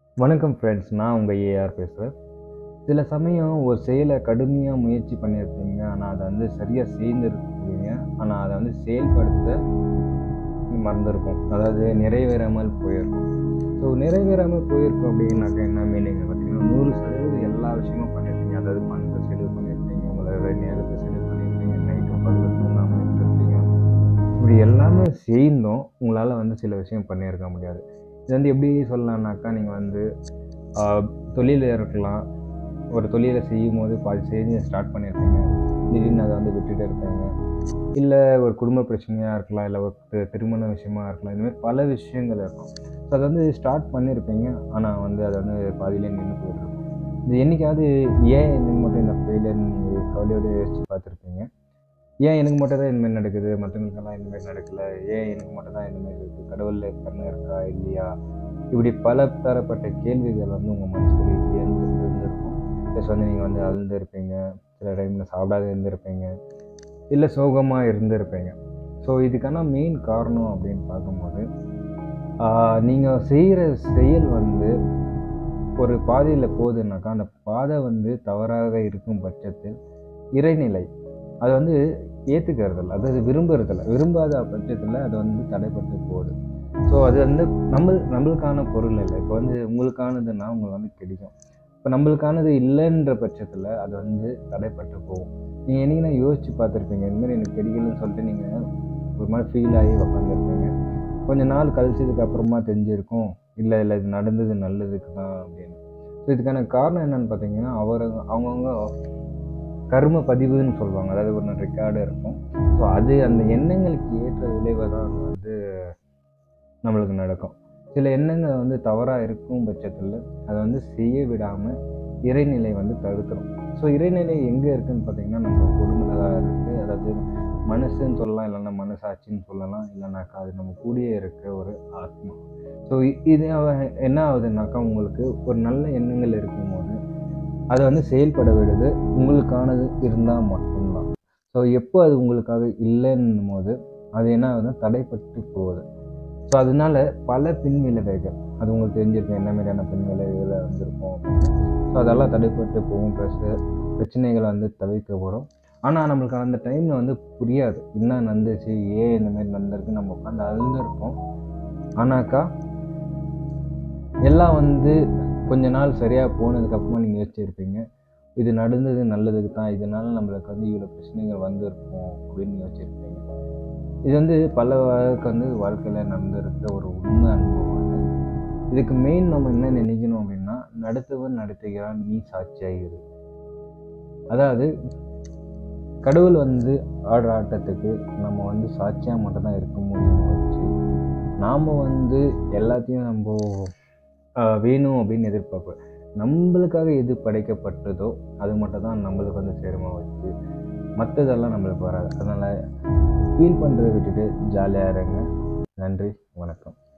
வணக்கம் ஃப்ரெண்ட்ஸ் நான் உங்கள் ஏஆர் பேசுகிறேன் சில சமயம் ஒரு செயலை கடுமையாக முயற்சி பண்ணியிருப்பீங்க ஆனால் அதை வந்து சரியாக செய்திருப்பீங்க ஆனால் அதை வந்து செயல்படுத்த மறந்துருக்கும் அதாவது நிறைவேறாமல் போயிருக்கும் ஸோ நிறைவேறாமல் போயிருக்கும் அப்படின்னாக்கா என்ன மீனிங் பார்த்தீங்கன்னா நூறு சதவீதம் எல்லா விஷயமும் பண்ணியிருப்பீங்க அதாவது பணத்தை செலவு பண்ணியிருப்பீங்க உங்களோட நேரத்தை செலவு பண்ணியிருப்பீங்க நைட்டு பகலில் தூங்காமல் இருந்திருப்பீங்க இப்படி எல்லாமே செய்தும் உங்களால் வந்து சில விஷயம் பண்ணியிருக்க முடியாது இது வந்து எப்படி சொல்லலாம்னாக்கா நீங்கள் வந்து தொழில் இருக்கலாம் ஒரு தொழிலை செய்யும் போது பாதி செஞ்சு ஸ்டார்ட் பண்ணியிருப்பீங்க திடீர்னு அதை வந்து விட்டுட்டு இருப்பீங்க இல்லை ஒரு குடும்ப பிரச்சனையாக இருக்கலாம் இல்லை ஒரு தி- திருமண விஷயமா இருக்கலாம் இந்த மாதிரி பல விஷயங்கள் இருக்கும் ஸோ அதை வந்து ஸ்டார்ட் பண்ணியிருப்பீங்க ஆனால் வந்து அதை வந்து பாதியிலே நின்று போயிட்டுருக்கும் இது என்னைக்காவது ஏன் எனக்கு மட்டும் இந்த ஃபெயிலியர் நீங்கள் கவலையோடு யோசிச்சு பார்த்துருப்பீங்க ஏன் எனக்கு மட்டும் தான் இந்தமாதிரி நடக்குது மற்றவங்களுக்கெல்லாம் இந்தமாதிரி நடக்கல ஏன் எனக்கு மட்டும் தான் இந்தமாதிரி இருக்குது கடவுளில் கண்ணு இருக்கா இல்லையா இப்படி பல தரப்பட்ட கேள்விகள் வந்து உங்கள் மனசுக்குள்ளே இருந்து இருந்திருக்கும் ப்ளஸ் வந்து நீங்கள் வந்து அழுந்திருப்பீங்க சில டைமில் சாப்பிடாத இருந்திருப்பீங்க இல்லை சோகமாக இருந்திருப்பீங்க ஸோ இதுக்கான மெயின் காரணம் அப்படின்னு பார்க்கும்போது நீங்கள் செய்கிற செயல் வந்து ஒரு பாதையில் போகுதுன்னாக்கா அந்த பாதை வந்து தவறாக இருக்கும் பட்சத்தில் இறைநிலை அது வந்து ஏற்றுக்கிறதில்ல அதாவது விரும்புறதில்ல விரும்பாத பட்சத்தில் அது வந்து தடைப்பட்டு போகுது ஸோ அது வந்து நம்ம நம்மளுக்கான பொருள் இல்லை இப்போ வந்து உங்களுக்கானதுன்னா உங்களுக்கு வந்து கிடைக்கும் இப்போ நம்மளுக்கானது இல்லைன்ற பட்சத்தில் அது வந்து தடைப்பட்டு போகும் நீங்கள் என்னைக்குன்னா யோசிச்சு பார்த்துருப்பீங்க இந்தமாதிரி எனக்கு கிடைக்கலன்னு சொல்லிட்டு நீங்கள் ஒரு மாதிரி ஃபீல் ஆகி உட்காந்துருப்பீங்க கொஞ்ச நாள் கழிச்சதுக்கு அப்புறமா தெரிஞ்சிருக்கும் இல்லை இல்லை இது நடந்தது நல்லதுக்கு தான் அப்படின்னு ஸோ இதுக்கான காரணம் என்னன்னு பார்த்தீங்கன்னா அவர் அவங்கவுங்க கர்ம பதிவுன்னு சொல்லுவாங்க அதாவது ஒரு ரெக்கார்டு இருக்கும் ஸோ அது அந்த எண்ணங்களுக்கு ஏற்ற விளைவை தான் அது வந்து நம்மளுக்கு நடக்கும் சில எண்ணங்கள் வந்து தவறாக இருக்கும் பட்சத்தில் அதை வந்து செய்ய விடாமல் இறைநிலை வந்து தடுத்துரும் ஸோ இறைநிலை எங்கே இருக்குன்னு பார்த்தீங்கன்னா நம்ம குடும்பத்தில் தான் இருக்குது அதாவது மனசுன்னு சொல்லலாம் இல்லைன்னா மனசாட்சின்னு சொல்லலாம் இல்லைனாக்கா அது நம்ம கூடயே இருக்க ஒரு ஆத்மா ஸோ இது அவ- என்ன ஆகுதுன்னாக்கா உங்களுக்கு ஒரு நல்ல எண்ணங்கள் இருக்கும்போது அதை வந்து செயல்பட விடுது உங்களுக்கானது இருந்தால் மட்டும்தான் ஸோ எப்போ அது உங்களுக்காக இல்லைன்னும் போது அது என்ன ஆகுதுன்னா தடைப்பட்டு போகுது ஸோ அதனால பல பின்விளைவுகள் அது உங்களுக்கு தெரிஞ்சிருக்கும் என்ன மாதிரியான பின்விளைவுகள் வந்திருக்கும் ஸோ அதெல்லாம் தடைப்பட்டு போகும் ப்ளஸ் பிரச்சனைகளை வந்து தவிர்க்கப்படும் ஆனால் நம்மளுக்கு அந்த டைமில் வந்து புரியாது என்ன நடந்துச்சு ஏன் இந்த மாதிரி நடந்திருக்கு நம்ம உட்காந்து அழுந்திருப்போம் ஆனாக்கா எல்லாம் வந்து கொஞ்ச நாள் சரியாக போனதுக்கப்புறமா நீங்கள் யோசிச்சிருப்பீங்க இது நடந்தது நல்லதுக்கு தான் இதனால நம்மளுக்கு வந்து இவ்வளோ பிரச்சனைகள் வந்திருக்கும் அப்படின்னு யோசிச்சிருப்பீங்க இது வந்து பல வாழ்க்கை வந்து வாழ்க்கையில் நடந்திருக்க ஒரு உண்மை அனுபவம் அது. இதுக்கு மெயின் நம்ம என்ன நினைக்கணும் அப்படின்னா நடத்தவன் நடத்துகிறான் நீ சாட்சியாகிரு அதாவது கடவுள் வந்து ஆடுற ஆட்டத்துக்கு நம்ம வந்து சாட்சியாக மட்டும் தான் இருக்க முடியும் வச்சு நாம் வந்து எல்லாத்தையும் நம்ம ஆஹ், வேணும் அப்படின்னு எதிர்பார்ப்போம் நம்மளுக்காக எது படைக்கப்பட்டதோ அது மட்டும் தான் நம்மளுக்கு வந்து சேருமா வச்சு மற்றதெல்லாம் நம்மளுக்கு வராது அதனால் ஃபீல் பண்ணுறதை விட்டுட்டு ஜாலியாக இருங்க நன்றி வணக்கம்